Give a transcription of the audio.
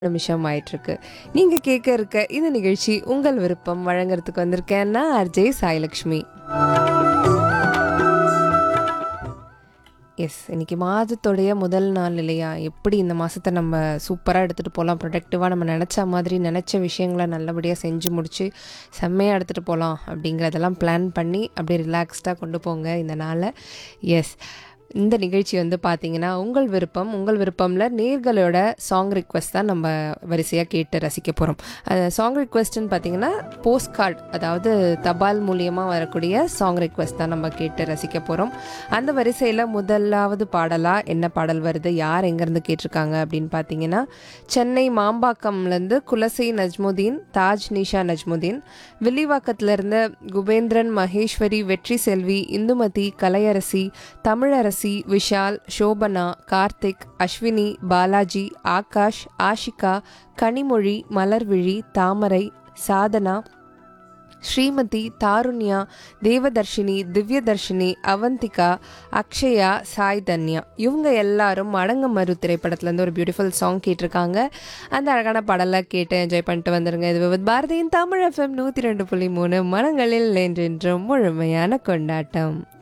நிமிஷம் ஆயிட்டிருக்கு நீங்கள் கேட்க இருக்க இந்த நிகழ்ச்சி உங்கள் விருப்பம் வழங்குறதுக்கு வந்திருக்கேன்னா ஆர்ஜே சாய்லக்ஷ்மி எஸ் இன்னைக்கு மாதத்துடைய முதல் நாள் இல்லையா எப்படி இந்த மாதத்தை நம்ம சூப்பராக எடுத்துகிட்டு போகலாம் ப்ரொடக்டிவாக நம்ம நினச்ச மாதிரி நினச்ச விஷயங்களை நல்லபடியாக செஞ்சு முடித்து செம்மையாக எடுத்துகிட்டு போகலாம் அப்படிங்கிறதெல்லாம் பிளான் பண்ணி அப்படியே ரிலாக்ஸ்டாக கொண்டு போங்க இந்த நாளை எஸ் இந்த நிகழ்ச்சி வந்து பார்த்தீங்கன்னா உங்கள் விருப்பம் உங்கள் விருப்பம்ல நேர்களோட சாங் ரிக்வெஸ்ட் தான் நம்ம வரிசையாக கேட்டு ரசிக்க போகிறோம் சாங் ரிக்வெஸ்ட்னு பார்த்தீங்கன்னா போஸ்ட் கார்டு அதாவது தபால் மூலியமாக வரக்கூடிய சாங் ரிக்வெஸ்ட் தான் நம்ம கேட்டு ரசிக்க போகிறோம் அந்த வரிசையில் முதலாவது பாடலாக என்ன பாடல் வருது யார் எங்கேருந்து கேட்டிருக்காங்க அப்படின்னு பார்த்தீங்கன்னா சென்னை மாம்பாக்கம்லேருந்து குலசை நஜ்முதீன் தாஜ் நிஷா நஜ்முதீன் வில்லிவாக்கத்திலேருந்து குபேந்திரன் மகேஸ்வரி வெற்றி செல்வி இந்துமதி கலையரசி தமிழரசி விஷால் சோபனா கார்த்திக் அஸ்வினி பாலாஜி ஆகாஷ் ஆஷிகா கனிமொழி மலர்விழி தாமரை சாதனா ஸ்ரீமதி தாருண்யா தேவதர்ஷினி திவ்யதர்ஷினி அவந்திகா அக்ஷயா சாய் தன்யா இவங்க எல்லாரும் மடங்கமரு திரைப்படத்துலேருந்து ஒரு பியூட்டிஃபுல் சாங் கேட்டிருக்காங்க அந்த அழகான பாடலை கேட்டு என்ஜாய் பண்ணிட்டு வந்துருங்க இது வித் பாரதியின் தமிழ் எஃப்எம் நூற்றி ரெண்டு புள்ளி மூணு மனங்களில் என்றென்றும் முழுமையான கொண்டாட்டம்